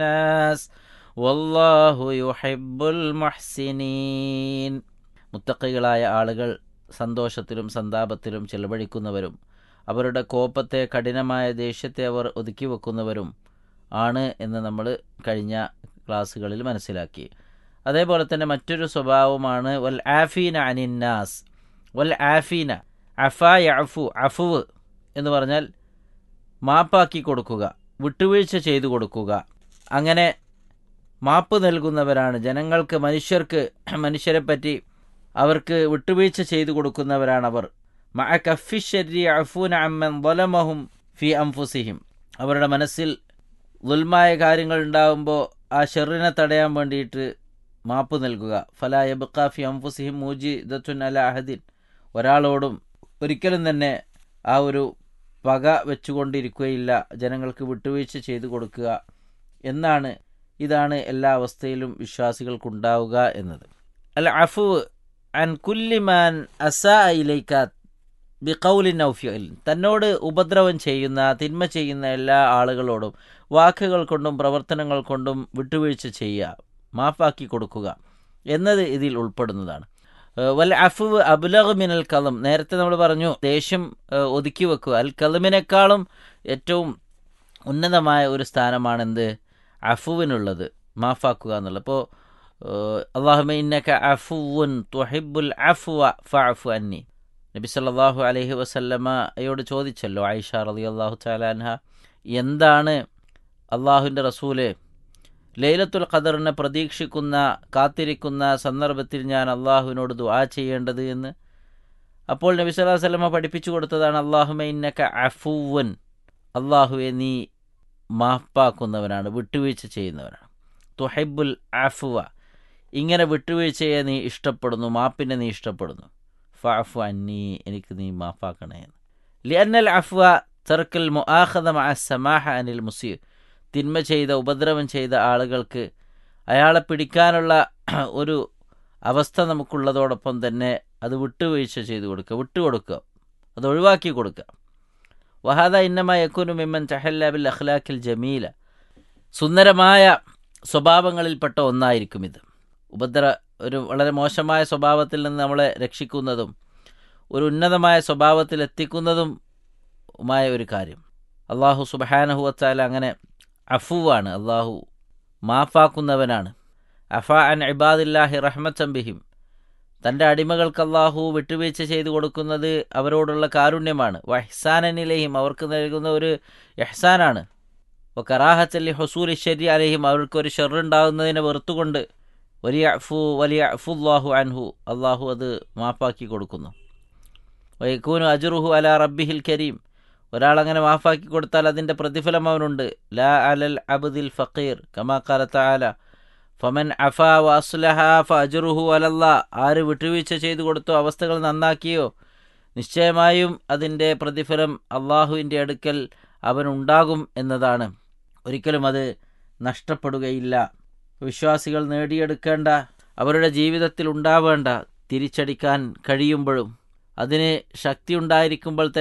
الناس والله يحب المحسنين മുത്തക്കികളായ ആളുകൾ സന്തോഷത്തിലും സന്താപത്തിലും ചെലവഴിക്കുന്നവരും അവരുടെ കോപത്തെ കഠിനമായ ദേഷ്യത്തെ അവർ ഒതുക്കി വെക്കുന്നവരും ആണ് എന്ന് നമ്മൾ കഴിഞ്ഞ ക്ലാസ്സുകളിൽ മനസ്സിലാക്കി അതേപോലെ തന്നെ മറ്റൊരു സ്വഭാവമാണ് വൽ ആഫീന അനിന്നാസ് വൽ ആഫീന അഫ യഫു അഫുവ് എന്ന് പറഞ്ഞാൽ മാപ്പാക്കി കൊടുക്കുക വിട്ടുവീഴ്ച ചെയ്തു കൊടുക്കുക അങ്ങനെ മാപ്പ് നൽകുന്നവരാണ് ജനങ്ങൾക്ക് മനുഷ്യർക്ക് മനുഷ്യരെ പറ്റി അവർക്ക് വിട്ടുവീഴ്ച ചെയ്തു കൊടുക്കുന്നവരാണവർ മഅ കഫിഷരി അഫൂന അമ്മൻ വലമഹും ഫി അംഫുസിഹിം അവരുടെ മനസ്സിൽ ദുൽമായ കാര്യങ്ങൾ ഉണ്ടാകുമ്പോൾ ആ ഷെറിനെ തടയാൻ വേണ്ടിയിട്ട് മാപ്പ് നൽകുക ഫല യബ്ഖ ഫി അംഫുസിഹിം മൂജി ദത്തുൻ അല അഹദിൻ ഒരാളോടും ഒരിക്കലും തന്നെ ആ ഒരു പക വെച്ചുകൊണ്ടിരിക്കുകയില്ല ജനങ്ങൾക്ക് വിട്ടുവീഴ്ച ചെയ്തു കൊടുക്കുക എന്നാണ് ഇതാണ് എല്ലാ അവസ്ഥയിലും വിശ്വാസികൾക്കുണ്ടാവുക എന്നത് അൽ അഫു അൻ കുല്ലിമാൻ അസാ ഇലൈക്ക ബിഖൗലിൻ ഔഫിയലിൻ തന്നോട് ഉപദ്രവം ചെയ്യുന്ന തിന്മ ചെയ്യുന്ന എല്ലാ ആളുകളോടും വാക്കുകൾ കൊണ്ടും പ്രവർത്തനങ്ങൾ കൊണ്ടും വിട്ടുവീഴ്ച ചെയ്യുക മാഫാക്കി കൊടുക്കുക എന്നത് ഇതിൽ ഉൾപ്പെടുന്നതാണ് വൽ അഫു അബുലഹ് മിനൽ കലം നേരത്തെ നമ്മൾ പറഞ്ഞു ദേഷ്യം ഒതുക്കി വെക്കുക അൽ കലമിനേക്കാളും ഏറ്റവും ഉന്നതമായ ഒരു സ്ഥാനമാണെന്ത് അഫുവിനുള്ളത് മാഫാക്കുക എന്നുള്ളത് അപ്പോൾ അള്ളാഹുമ ഇന്നക അഫുവുൻ തുഹിബുൽ അഫുവ ഫഅഫു അന്നി നബി സല്ലല്ലാഹു അലൈഹി വസല്ലമയോട് ചോദിച്ചല്ലോ ആയിഷ റളിയല്ലാഹു തആല അൻഹ എന്താണ് അള്ളാഹുവിൻ്റെ റസൂല് ലൈലത്തുൽ ഖദറിനെ പ്രതീക്ഷിക്കുന്ന കാത്തിരിക്കുന്ന സന്ദർഭത്തിൽ ഞാൻ അള്ളാഹുവിനോട് ദുആ ചെയ്യേണ്ടത് എന്ന് അപ്പോൾ നബി സല്ലല്ലാഹു അലൈഹി വസല്ലമ പഠിപ്പിച്ചു കൊടുത്തതാണ് അള്ളാഹുമ ഇന്നക അഫുവൻ അള്ളാഹുവെ നീ മാപ്പാക്കുന്നവനാണ് വിട്ടുവീഴ്ച ചെയ്യുന്നവനാണ് തുഹൈബുൽ അഫുവ ഇങ്ങനെ വിട്ടുവീഴ്ചയെ നീ ഇഷ്ടപ്പെടുന്നു മാപ്പിനെ നീ ഇഷ്ടപ്പെടുന്നു ഫഅഫു അന്നി എനിക്ക് നീ മാപ്പാക്കണേ എന്ന് ലിയന്നൽ അഫ്വ തെർക്കൽ മുആഖദ മഅ സമാഹ അനിൽ മുസീർ തിന്മ ചെയ്ത ഉപദ്രവം ചെയ്ത ആളുകൾക്ക് അയാളെ പിടിക്കാനുള്ള ഒരു അവസ്ഥ നമുക്കുള്ളതോടൊപ്പം തന്നെ അത് വിട്ടുവീഴ്ച ചെയ്തു കൊടുക്കുക വിട്ടുകൊടുക്കുക അത് ഒഴിവാക്കി കൊടുക്കുക വഹാദ ഇന്നമ യക്കുനു മിമ്മൻ ചഹല്ല ബിൽ അഖ്ലാഖിൽ ജമീല സുന്ദരമായ സ്വഭാവങ്ങളിൽപ്പെട്ട ഒന്നായിരിക്കും ഇത് ഉപദ്ര ഒരു വളരെ മോശമായ സ്വഭാവത്തിൽ നിന്ന് നമ്മളെ രക്ഷിക്കുന്നതും ഒരു ഉന്നതമായ സ്വഭാവത്തിൽ എത്തിക്കുന്നതുമായ ഒരു കാര്യം അള്ളാഹു സുബഹാനഹുവത്താല അങ്ങനെ അഫുവാണ് അള്ളാഹു മാഫാക്കുന്നവനാണ് അഫ അൻ ഇബാദില്ലാഹി റഹ്മത്തംബിഹിം തൻ്റെ അടിമകൾക്ക് അള്ളാഹു വിട്ടുവീഴ്ച ചെയ്തു കൊടുക്കുന്നത് അവരോടുള്ള കാരുണ്യമാണ് വഹ്സാനനിലേഹിം അവർക്ക് നൽകുന്ന ഒരു എഹ്സാനാണ് അപ്പോൾ കറാഹത്തല്ലി ഹസൂലി ശരി അലഹിം അവർക്ക് ഒരു ഷെറുണ്ടാകുന്നതിനെ വെറുത്തുകൊണ്ട് വലിയ അഫു വലിയ അഫുല്ലാഹു അൻഹു അള്ളാഹു അത് മാപ്പാക്കി കൊടുക്കുന്നു വൈക്കൂനു അജുറുഹു അല റബ്ബിഹിൽ കരീം ഒരാളങ്ങനെ മാഫാക്കി കൊടുത്താൽ അതിൻ്റെ പ്രതിഫലം അവനുണ്ട് ലാ അലൽ അബ്ദിൽ ഫക്കീർ കമാ കാലത്ത ആല ഫമൻ അഫ വസ്ലഹ ഫജുറുഹു അലല്ല ആര് വിട്ടുവീഴ്ച ചെയ്തു കൊടുത്തോ അവസ്ഥകൾ നന്നാക്കിയോ നിശ്ചയമായും അതിൻ്റെ പ്രതിഫലം അള്ളാഹുവിൻ്റെ അടുക്കൽ അവനുണ്ടാകും എന്നതാണ് ഒരിക്കലും അത് നഷ്ടപ്പെടുകയില്ല വിശ്വാസികൾ നേടിയെടുക്കേണ്ട അവരുടെ ജീവിതത്തിൽ ഉണ്ടാവേണ്ട തിരിച്ചടിക്കാൻ കഴിയുമ്പോഴും അതിന് ശക്തി ഉണ്ടായിരിക്കുമ്പോൾ